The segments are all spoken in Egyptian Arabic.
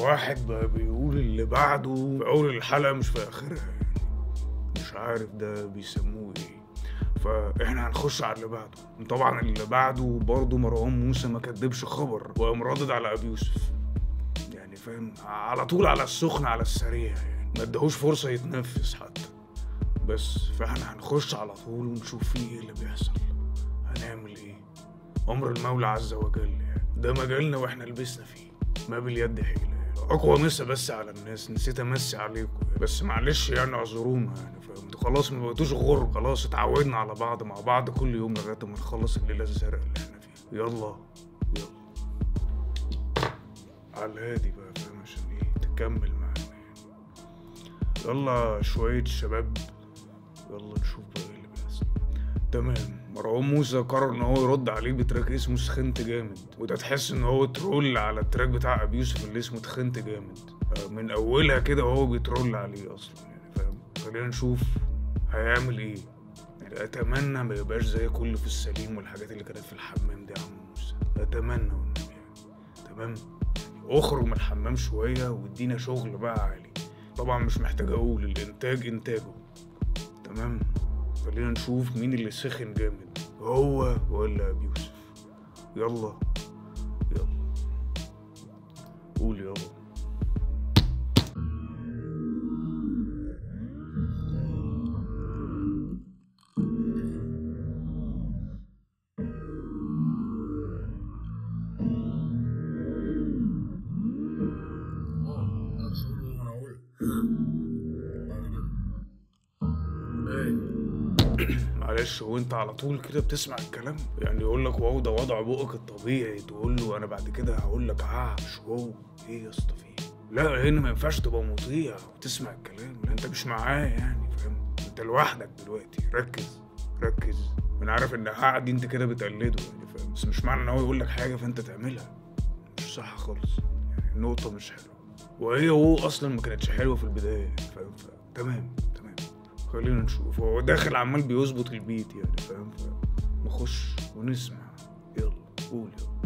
واحد بقى بيقول اللي بعده في اول الحلقه مش في اخرها يعني مش عارف ده بيسموه ايه فاحنا هنخش على اللي بعده طبعا اللي بعده برضه مروان موسى ما كدبش خبر وقام رادد على ابي يوسف يعني فاهم على طول على السخن على السريع يعني ما ادهوش فرصه يتنفس حتى بس فاحنا هنخش على طول ونشوف فيه ايه اللي بيحصل هنعمل ايه امر المولى عز وجل يعني ده مجالنا واحنا لبسنا فيه ما باليد حيله يعني. اقوى مسا بس على الناس نسيت امسي عليكم بس معلش يعني اعذرونا يعني فاهم انتوا خلاص ما بقيتوش غر خلاص اتعودنا على بعض مع بعض كل يوم لغايه ما نخلص الليله الزرقاء اللي احنا فيها يلا يلا على الهادي بقى فاهم عشان ايه تكمل معانا يعني. يلا شويه شباب يلا نشوف بقى ايه اللي بيحصل تمام مروان موسى قرر ان هو يرد عليه بتراك اسمه سخنت جامد وده تحس ان هو ترول على التراك بتاع ابي يوسف اللي اسمه تخنت جامد آه، من اولها كده وهو بيترول عليه اصلا يعني فاهم خلينا نشوف هيعمل ايه يعني اتمنى ما يبقاش زي كل في السليم والحاجات اللي كانت في الحمام دي يا عم موسى اتمنى والنبي يعني تمام يعني اخرج من الحمام شويه وادينا شغل بقى عالي طبعا مش محتاج اقول الانتاج انتاجه تمام خلينا نشوف مين اللي سخن جامد هو ولا ابي يوسف يلا يلا قول يلا معلش هو انت على طول كده بتسمع الكلام يعني يقول لك واو ده وضع بقك الطبيعي تقول له انا بعد كده هقول لك عاش واو ايه يا اسطى في ايه؟ لا هنا ما ينفعش تبقى مطيع وتسمع الكلام لا انت مش معاه يعني فاهم انت لوحدك دلوقتي ركز ركز انا عارف ان قاعد انت كده بتقلده يعني فاهم بس مش معنى ان هو يقول لك حاجه فانت تعملها مش صح خالص يعني النقطه مش حلوه وهي هو اصلا ما كانتش حلوه في البدايه فاهم ف- تمام تمام خلينا نشوف هو داخل عمال بيظبط البيت يعني فاهم نخش ونسمع يلا قول يلا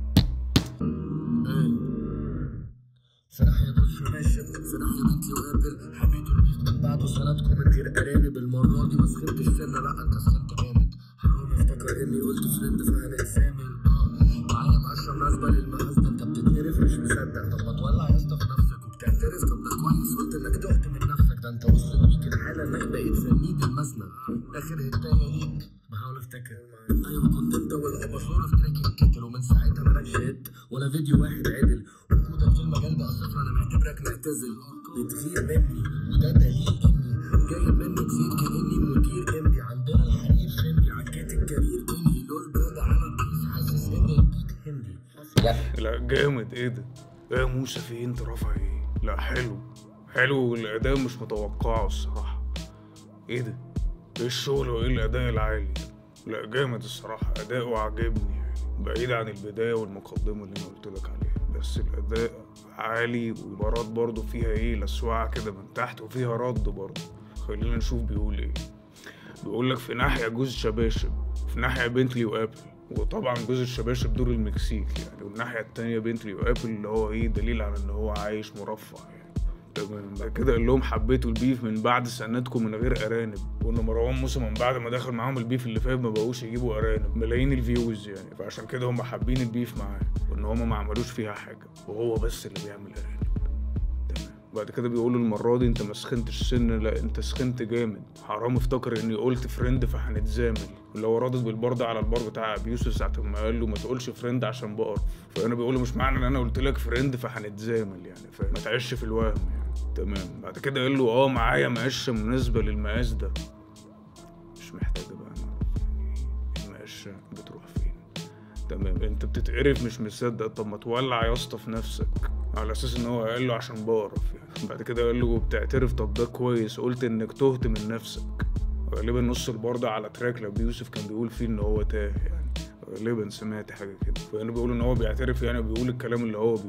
في ناحية بص ماشي في ناحية بنتي وقابل حبيته البيف من بعده سندكم من غير أرانب المرة دي ما سخنتش سنة لا أنت سخنت جامد حرام افتكر إني قلت فريند فهنتسامل اه معايا مقشة مناسبة للمقاس ده أنت بتتقرف مش مصدق طب ما تولع يا اسطى في نفسك وبتعترف طب ده كويس قلت إنك تهت من نفسك ده أنت وصلت بيك الحالة إنك بقيت سنيد المسند آخر هداية ليك بحاول افتكر ايوه كنت انت والاباصوره في تراك الكتل ومن ساعتها مالكش هيت ولا فيديو واحد عدل وجودك في المجال بقى صفر انا معتبرك معتزل بتغير مني وده دليل اني جايب منك زيت كاني مدير امدي عندنا الحرير فندي عكيت الجرير اني لول بابا على البيس حاسس ان البيت هندي لا جامد ايه ده ايه يا موسى في إيه؟ انت رافع ايه لا حلو حلو والاداء مش متوقعه الصراحه ايه ده ايه الشغل وايه الاداء العالي لا جامد الصراحه اداؤه عجبني يعني بعيد عن البدايه والمقدمه اللي انا قلت لك عليها بس الاداء عالي والعبارات برضه فيها ايه لسوعه كده من تحت وفيها رد برضه خلينا نشوف بيقول ايه بيقول لك في ناحية جوز شباشب في ناحية بنتلي وابل وطبعا جوز الشباشب دول المكسيك يعني والناحية التانية بنتلي وابل اللي هو ايه دليل على ان هو عايش مرفه يعني تمام بعد كده قال لهم حبيتوا البيف من بعد سنتكم من غير ارانب وان مروان موسى من بعد ما دخل معاهم البيف اللي فات ما بقوش يجيبوا ارانب ملايين الفيوز يعني فعشان كده هم حابين البيف معاه وان هم ما عملوش فيها حاجه وهو بس اللي بيعمل ارانب تمام بعد كده بيقولوا المرة دي انت ما سخنتش سن لا انت سخنت جامد حرام افتكر اني قلت فريند فهنتزامل اللي هو رادد بالبرد على البار بتاع ابي يوسف ساعة ما قال له ما تقولش فريند عشان بقرف فانا بيقول له مش معنى ان انا قلت لك فريند فهنتزامل يعني فاهم ما تعيش في الوهم يعني تمام بعد كده قال له اه معايا مقشه مناسبة للمقاس ده مش محتاجة بقى نعرف يعني المقشه بتروح فين تمام انت بتتقرف مش مصدق طب ما تولع يا اسطى في نفسك على اساس ان هو قال له عشان بعرف يعني بعد كده قال له بتعترف طب ده كويس قلت انك تهت من نفسك غالبا نص البرده على تراك لابي يوسف كان بيقول فيه ان هو تاه يعني غالبا سمعت حاجه كده فانا بيقول ان هو بيعترف يعني بيقول الكلام اللي هو بيقوله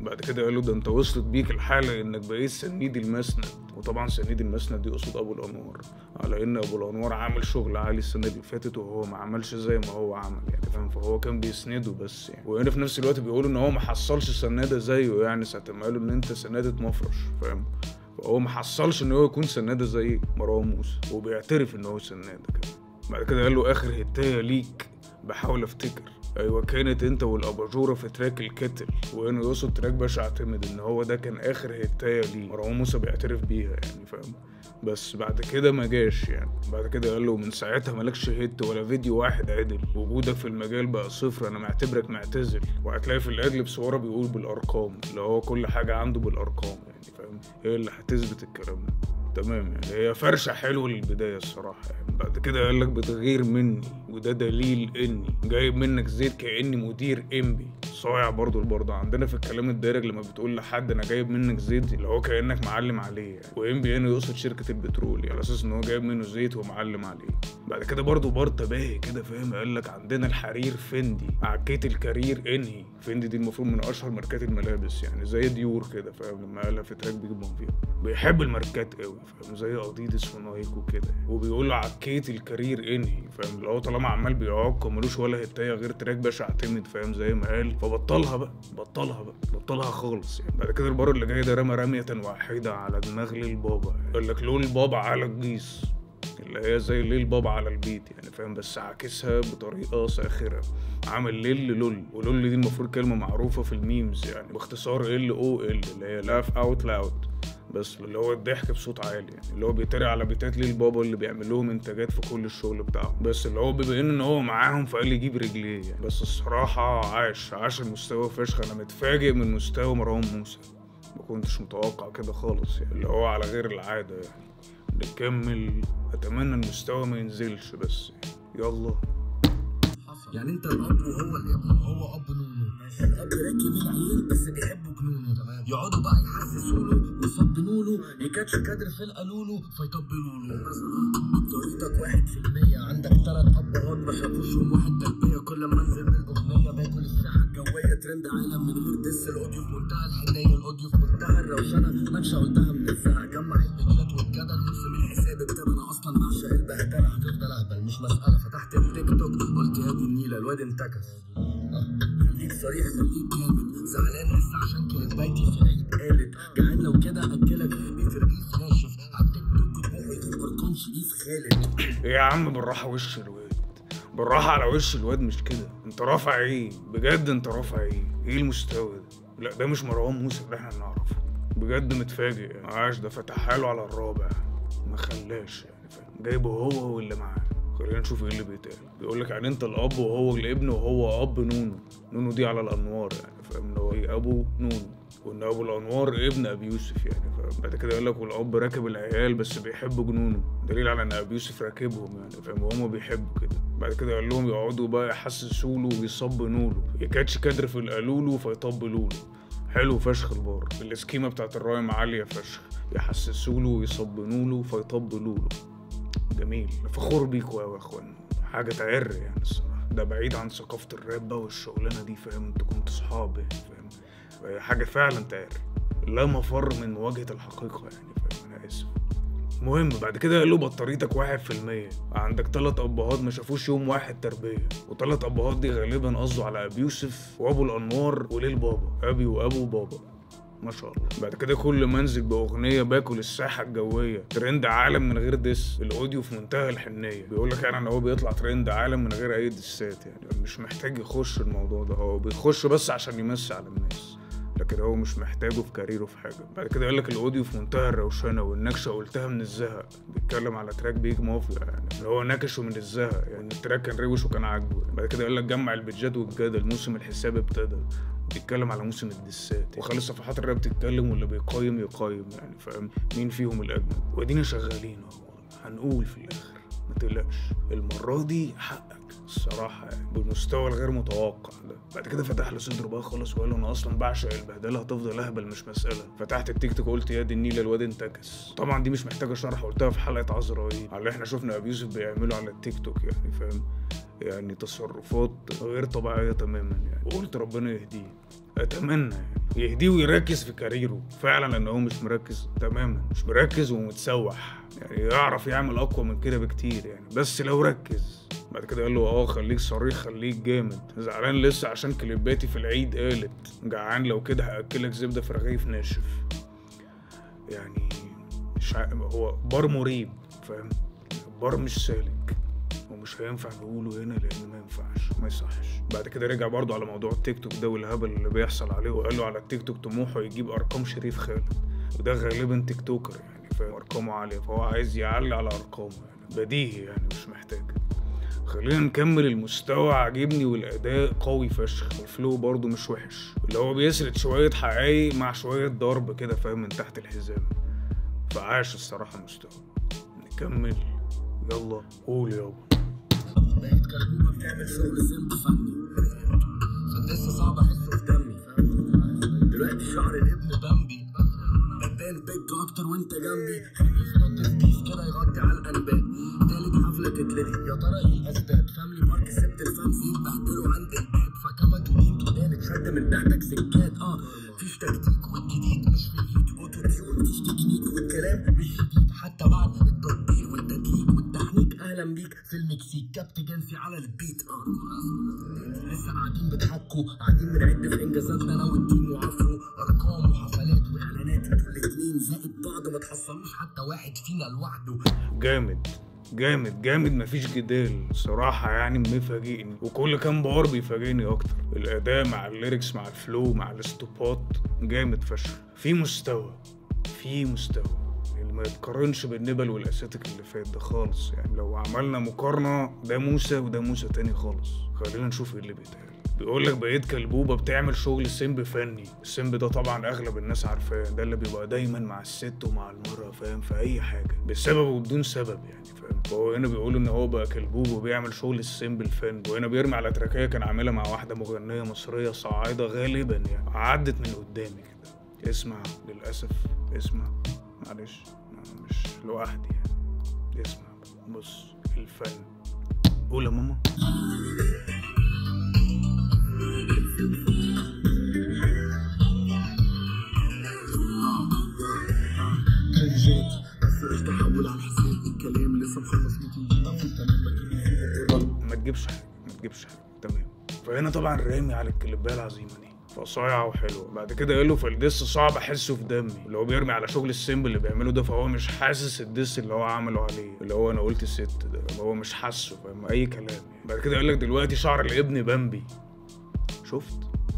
بعد كده قال له ده انت وصلت بيك الحاله انك بقيت سنيد المسند وطبعا سنيد المسند دي قصاد ابو الانوار على ان ابو الانوار عامل شغل عالي السنه اللي فاتت وهو ما عملش زي ما هو عمل يعني فاهم فهو كان بيسنده بس يعني وهنا في نفس الوقت بيقولوا ان هو ما حصلش سناده زيه يعني ساعه ما قالوا ان انت سناده مفرش فاهم فهو ما حصلش ان هو يكون سناده زي مروان موسى وبيعترف ان هو سناده كمان بعد كده قال له اخر هتايه ليك بحاول افتكر ايوه كانت انت والاباجوره في تراك الكتل وهنا يقصد تراك باشا اعتمد ان هو ده كان اخر هتايه ليه مروان موسى بيعترف بيها يعني فاهم بس بعد كده ما جاش يعني بعد كده قال له من ساعتها مالكش هيت ولا فيديو واحد عدل وجودك في المجال بقى صفر انا معتبرك معتزل وهتلاقي في الادلب صوره بيقول بالارقام اللي هو كل حاجه عنده بالارقام يعني فاهم هي اللي هتثبت الكلام ده تمام يعني هي فرشة حلوة للبداية الصراحة يعني بعد كده قال لك بتغير مني وده دليل اني جايب منك زيت كأني مدير انبي صايع برضو البرضه عندنا في الكلام الدارج لما بتقول لحد انا جايب منك زيت اللي هو كأنك معلم عليه يعني وانبي هنا يقصد شركة البترول يعني على اساس ان هو جايب منه زيت ومعلم عليه بعد كده برضو بارتا باهي كده فاهم قال لك عندنا الحرير فندي عكيت الكارير انهي فندي دي المفروض من اشهر ماركات الملابس يعني زي ديور كده فاهم لما قالها في تراك بيجيب فيها بيحب الماركات قوي فاهم زي اديداس ونايك وكده وبيقول له عكيت الكارير انهي فاهم اللي هو طالما عمال بيعق ملوش ولا هتايه غير تراك باشا اعتمد فاهم زي ما قال فبطلها بقى بطلها بقى بطلها خالص يعني بعد كده البار اللي جاي ده رمى رميه واحده على دماغ ليل بابا يقول لك لول بابا على الجيس اللي هي زي ليل بابا على البيت يعني فاهم بس عاكسها بطريقه ساخره عامل ليل لول ولول دي المفروض كلمه معروفه في الميمز يعني باختصار ال او ال اللي هي لاف اوت لاود بس اللي هو الضحك بصوت عالي يعني اللي هو بيتريق على بيتات ليه البابا اللي بيعمل لهم انتاجات في كل الشغل بتاعه بس اللي هو بما ان هو معاهم فقال لي جيب رجليه يعني بس الصراحه عاش عاش المستوى فشخ انا متفاجئ من مستوى مروان موسى ما كنتش متوقع كده خالص يعني اللي هو على غير العاده يعني نكمل اتمنى المستوى ما ينزلش بس يلا يعني انت الاب وهو الابن وهو اب نونو الاب راكب العيل بس بيحبوا جنونه يقعدوا بقى يحسسوا له ويفضلوا له يكاتش كادر في القالولو فيطبلوا له طريقتك واحد في المية عندك تلات ابهات ما شافوش يوم واحد تربية كل ما انزل بالاغنية باكل الساحة الجوية ترند عالم من غير دس الاوديو في منتهى الحنية الاوديو في منتهى الروشنة منشا قلتها من الساعة جمع البيتزات والجدل موسم الحساب بكتاب انا اصلا بعشق البهدلة هتفضل اهبل مش مسألة فتحت التيك توك قلت يا دي النيلة الواد انتكس آه. خليك صريح خليك جامد زعلان لسه عشان كانت بايتي في العيد قالت جعان لو كده اكلك في بيت رغيف ناشف على التيك توك تروح تفكركم شريف خالد إيه يا عم بالراحه وش الواد بالراحه على وش الواد مش كده انت رافع ايه بجد انت رافع ايه ايه المستوى ده لا ده مش مروان موسى اللي احنا نعرفه بجد متفاجئ يعني عاش ده فتحها له على الرابع ما خلاش يعني فاهم جايبه هو واللي معاه خلينا نشوف ايه اللي بيتقال بيقول لك يعني انت الاب وهو الابن وهو اب نونو نونو دي على الانوار يعني فاهم اللي هو ايه ابو نونو وان ابو الانوار ابن ابي يوسف يعني فاهم بعد كده يقول لك والاب راكب العيال بس بيحب جنونه دليل على ان ابي يوسف راكبهم يعني فاهم وهم بيحبوا كده بعد كده قال لهم يقعدوا بقى يحسسوا له ويصبنوا له يكاتش كادر في القالولو فيطبلوا له حلو فشخ البار السكيمه بتاعت الرايم عاليه فشخ يحسسوا له ويصبنوا له فيطبلوا له جميل فخور بيكوا يا اخوان حاجه تعر يعني الصراحه ده بعيد عن ثقافه الراب بقى والشغلانه دي فاهم انتوا كنتوا صحاب يعني فاهم فهي حاجه فعلا تعر لا مفر من مواجهه الحقيقه يعني فاهم انا اسف المهم بعد كده قال له بطاريتك واحد في المية عندك تلات أبهات ما شافوش يوم واحد تربية وتلات أبهات دي غالبا قصده على أبي يوسف وأبو الأنوار وليل بابا أبي وأبو بابا ما شاء الله بعد كده كل ما انزل باغنيه باكل الساحه الجويه ترند عالم من غير دس الاوديو في منتهى الحنيه بيقول لك يعني ان هو بيطلع ترند عالم من غير اي دسات يعني مش محتاج يخش الموضوع ده هو بيخش بس عشان يمسي على الناس لكن هو مش محتاجه في كاريره في حاجه بعد كده يقول لك الاوديو في منتهى الروشنه والنكشه قلتها من الزهق بيتكلم على تراك بيج مافيا يعني اللي هو نكشه من الزهق يعني التراك كان روش وكان عاجبه بعد كده يقول لك جمع البيتجات والجدل موسم الحساب ابتدى بيتكلم على موسم الدسات وخلي صفحات الراب تتكلم واللي بيقيم يقيم يعني فاهم مين فيهم الاجمل وادينا شغالين اهو هنقول في الاخر ما تقلقش المره دي حقك الصراحه يعني بالمستوى الغير متوقع ده بعد كده فتح له صدره بقى خالص وقال له انا اصلا بعشق البهدله هتفضل اهبل مش مساله فتحت التيك توك قلت يا دي النيله الواد انتكس طبعا دي مش محتاجه شرح قلتها في حلقه عزرائيل على اللي احنا شفنا ابي يوسف بيعمله على التيك توك يعني فاهم يعني تصرفات غير طبيعية تماما يعني وقلت ربنا يهديه اتمنى يعني يهديه ويركز في كاريره فعلا لان هو مش مركز تماما مش مركز ومتسوح يعني يعرف يعمل اقوى من كده بكتير يعني بس لو ركز بعد كده قال له اه خليك صريح خليك جامد زعلان لسه عشان كليباتي في العيد قالت جعان لو كده هاكلك زبده في رغيف ناشف يعني مش ع... هو بار مريب فاهم بار مش سالك ومش هينفع نقوله هنا لان ما ينفعش ما يصحش بعد كده رجع برضه على موضوع التيك توك ده والهبل اللي بيحصل عليه وقال له على التيك توك طموحه يجيب ارقام شريف خالد وده غالبا تيك توكر يعني فاهم ارقامه عاليه فهو عايز يعلي على ارقامه يعني بديهي يعني مش محتاج خلينا نكمل المستوى عاجبني والاداء قوي فشخ الفلو برضه مش وحش اللي هو بيسرد شويه حقايق مع شويه ضرب كده فاهم من تحت الحزام فعاش الصراحه المستوى نكمل يلا قول يابا بقيت كلبوبة بتعمل شغل سمب فني فلسه صعب احسه في دمي دلوقتي شعر الابن بامبي بتبان بيج اكتر وانت جنبي خليني في بيس كده يغطي على الانباب تالت حفله تتلغي يا ترى ايه الاسباب فاملي بارك سبت الفانز يتبهدلوا عند الباب فكما تدين تدان اتشد من تحتك سكات اه مفيش تكتيك والجديد مش في الهيت اوتو تيون مفيش تكنيك والكلام مش جديد حتى بعد التطبيق والتدليك والتحنيك اهلا بيك في المكسيك كابت جنسي على البيت اه لسه قاعدين بتحكوا قاعدين بنعد في انجازاتنا انا والتيم وعفرو ارقام وحفلات واعلانات انتوا الاتنين زائد بعض ما تحصلوش حتى واحد فينا لوحده جامد جامد جامد مفيش جدال صراحة يعني مفاجئني وكل كام بار بيفاجئني أكتر الأداء مع الليركس مع الفلو مع الاستوبات جامد فشخ في مستوى في مستوى اللي ما يتقارنش بالنبل والأساتك اللي فات ده خالص يعني لو عملنا مقارنة ده موسى وده موسى تاني خالص خلينا نشوف ايه اللي بيتقال بيقول لك بقيت كلبوبه بتعمل شغل سمب فني السمب ده طبعا اغلب الناس عارفاه ده اللي بيبقى دايما مع الست ومع المرأة فاهم في اي حاجه بسبب وبدون سبب يعني فاهم فهو هنا بيقول ان هو بقى كلبوب وبيعمل شغل السمب الفني وهنا بيرمي على تراكيه كان عاملها مع واحده مغنيه مصريه صاعده غالبا يعني عدت من قدامي كده اسمع للاسف اسمع معلش أنا مش لوحدي يعني اسمع بص الفن قول يا ماما كرنجات بس قشطة حول على حسابي الكلام لسه مخلص ميتين دقيقة في التمام بجيب ما تجيبش حاجه ما تجيبش حاجه تمام فهنا طبعا رامي على الكليبيه العظيمه دي فصايعه وحلوه بعد كده قال له فالدس صعب احسه في دمي اللي هو بيرمي على شغل السيمبل اللي بيعمله ده فهو مش حاسس الدس اللي هو عمله عليه اللي هو انا قلت ست ده اللي هو مش حاسه فاهم اي كلام يعني. بعد كده قال لك دلوقتي شعر الابن بامبي شفت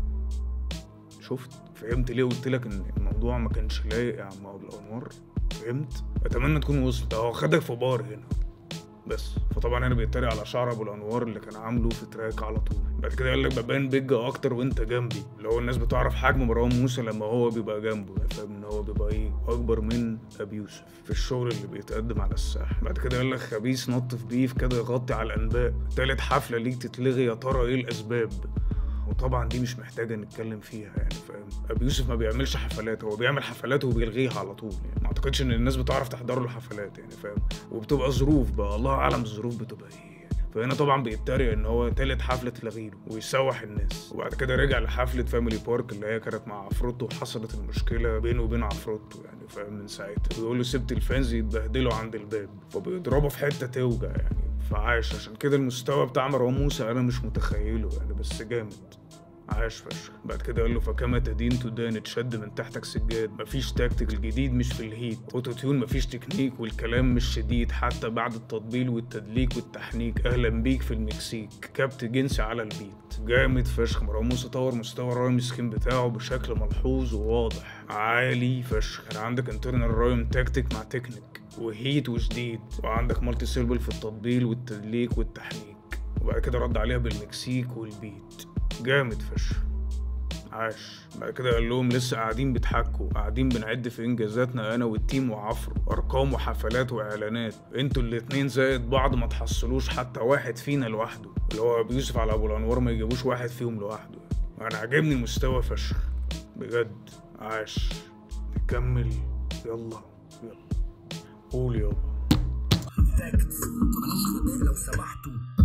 شفت فهمت ليه قلت لك ان الموضوع ما كانش لايق يا عم ابو الانوار فهمت اتمنى تكون وصلت هو خدك في بار هنا بس فطبعا هنا بيتريق على شعر ابو الانوار اللي كان عامله في تراك على طول بعد كده قال لك ببان بيج اكتر وانت جنبي اللي هو الناس بتعرف حجم مروان موسى لما هو بيبقى جنبه يعني فاهم ان هو بيبقى ايه اكبر من ابي يوسف في الشغل اللي بيتقدم على الساحه بعد كده قال لك خبيث نط في بيف كده يغطي على الانباء تالت حفله ليك تتلغي يا ترى ايه الاسباب وطبعا دي مش محتاجه نتكلم فيها يعني فاهم ابي يوسف ما بيعملش حفلات هو بيعمل حفلات وبيلغيها على طول يعني ما اعتقدش ان الناس بتعرف تحضر له حفلات يعني فاهم وبتبقى ظروف بقى الله اعلم الظروف بتبقى ايه يعني. فهنا طبعا بيتريق ان هو تالت حفله تلغيله ويسوح الناس وبعد كده رجع لحفله فاميلي بارك اللي هي كانت مع عفروتو وحصلت المشكله بينه وبين عفروتو يعني فاهم من ساعتها بيقول له سبت الفانز يتبهدلوا عند الباب فبيضربه في حته توجع يعني فعاش عشان كده المستوى بتاع مروان موسى انا مش متخيله يعني بس جامد عاش فشخ بعد كده قال له فكما تدين تدان اتشد من تحتك سجاد مفيش تاكتيك الجديد مش في الهيت اوتو تيون مفيش تكنيك والكلام مش شديد حتى بعد التطبيل والتدليك والتحنيك اهلا بيك في المكسيك كابت جنسي على البيت جامد فشخ مروان موسى طور مستوى الرايم سكين بتاعه بشكل ملحوظ وواضح عالي فشخ كان عندك انترنال رايم تاكتيك مع تكنيك وهيت وشديد وعندك مالتي سيلبل في التطبيل والتدليك والتحنيك وبعد كده رد عليها بالمكسيك والبيت جامد فشخ عاش بعد كده قال لهم لسه قاعدين بتحكوا قاعدين بنعد في انجازاتنا انا والتيم وعفرو ارقام وحفلات واعلانات انتوا الاتنين زائد بعض ما تحصلوش حتى واحد فينا لوحده اللي هو ابو يوسف على ابو الانوار ما يجيبوش واحد فيهم لوحده انا عجبني المستوى فشخ بجد عاش نكمل يلا يلا قول يابا فاكتس فبلاش غباء لو سمحتوا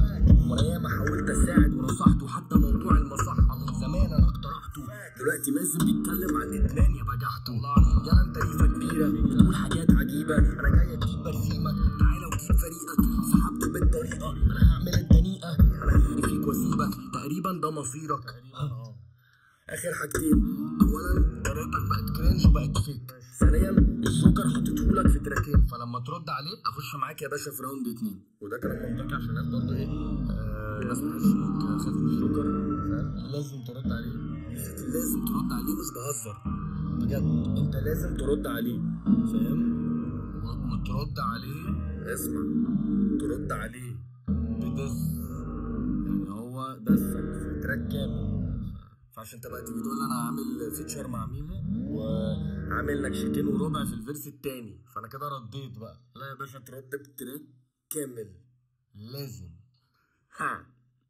وانا ياما حاولت اساعد ونصحته حتى موضوع المصحة من زمان انا اقترحته دلوقتي مازن بيتكلم عن الادمان يا بجحته يلا انت ريفة كبيرة بتقول حاجات عجيبة انا جاي اجيب برسيمك تعالى وجيب فريقك سحبته بالطريقة انا هعمل الدنيئة انا هجري فيك واسيبك تقريبا ده مصيرك اخر حاجتين اولا طريقتك بقت كرنج وبقت فيك ثانيا الجوكر حاططهولك في تراكين فلما ترد عليه اخش معاك يا باشا في راوند اتنين وده كلام منطقي عشان الناس برضه ايه آه الناس تحسك خايف من الجوكر فاهم لازم ترد عليه لازم ترد عليه مش بهزر بجد انت لازم ترد عليه فاهم و- وترد عليه اسمع ترد عليه بدس يعني هو دسك في تراك كامل فعشان انت بقى تيجي تقول لي انا عامل فيتشر مع ميمو وعامل نكشتين وربع في الفيرس التاني فانا كده رديت بقى لا يا باشا ترد بتراك كامل لازم ها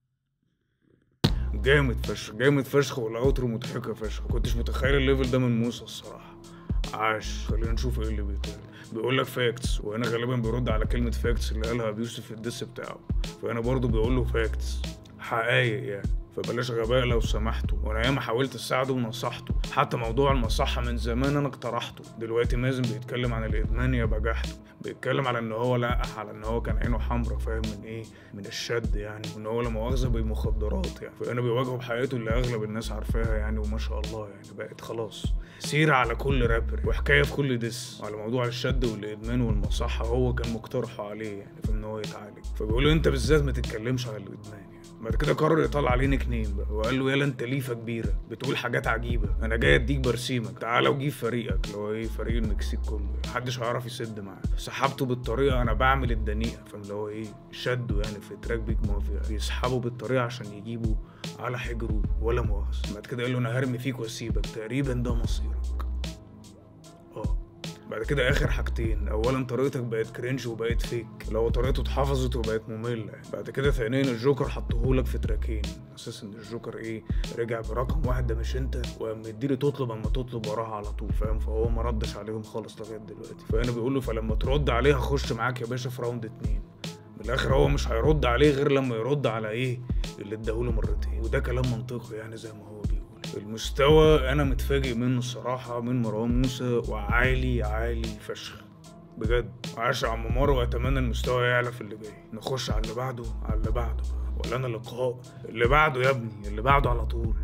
جامد فشخ جامد فشخ والاوترو مضحكه فشخ كنتش متخيل الليفل ده من موسى الصراحه عاش خلينا نشوف ايه اللي بيتقال بيقول لك فاكتس وهنا غالبا بيرد على كلمه فاكتس اللي قالها ابو يوسف في الدس بتاعه فهنا برضه بيقول له فاكتس حقايق يعني فبلاش غباء لو سمحتوا وانا ياما حاولت اساعده ونصحته حتى موضوع المصحة من زمان انا اقترحته دلوقتي مازن بيتكلم عن الادمان يا بجحته بيتكلم على ان هو لقح على ان هو كان عينه حمرا فاهم من ايه من الشد يعني وان هو لا مؤاخذه بمخدرات يعني فانا بيواجهه بحياته اللي اغلب الناس عارفاها يعني وما شاء الله يعني بقت خلاص سيرة على كل رابر وحكايه في كل دس على موضوع الشد والادمان والمصحه هو كان مقترحه عليه يعني في ان هو يتعالج فبيقول له انت بالذات ما تتكلمش على الادمان يعني بعد كده قرر يطلع عليه نيك نيم بقى وقال له يلا انت ليفه كبيره بتقول حاجات عجيبه انا جاي اديك برسيمك تعالى وجيب فريقك اللي هو ايه فريق المكسيك كله محدش هيعرف يسد معاه سحبته بالطريقه انا بعمل الدنيئه فاهم اللي هو ايه شده يعني في تراك بيج مافيا بيسحبه بالطريقه عشان يجيبه على حجره ولا مؤاخذه بعد كده قال له انا هرمي فيك واسيبك تقريبا ده مصيرك اه بعد كده اخر حاجتين اولا طريقتك بقت كرنج وبقت فيك لو طريقته اتحفظت وبقت ممله بعد كده ثانيا الجوكر حطهولك في تراكين اساس ان الجوكر ايه رجع برقم واحد ده مش انت وقام مديلي تطلب اما تطلب وراها على طول فاهم فهو ما ردش عليهم خالص لغايه دلوقتي فانا بيقول له فلما ترد عليه هخش معاك يا باشا في راوند اتنين من الاخر هو مش هيرد عليه غير لما يرد على ايه اللي اداهوله مرتين وده كلام منطقي يعني زي ما هو بيقول المستوى انا متفاجئ منه الصراحه من مروان موسى وعالي عالي فشخ بجد عاش يا عم مارو واتمنى المستوى يعلى في اللي جاي نخش على اللي بعده على اللي بعده ولا انا لقاء اللي بعده يا ابني اللي بعده على طول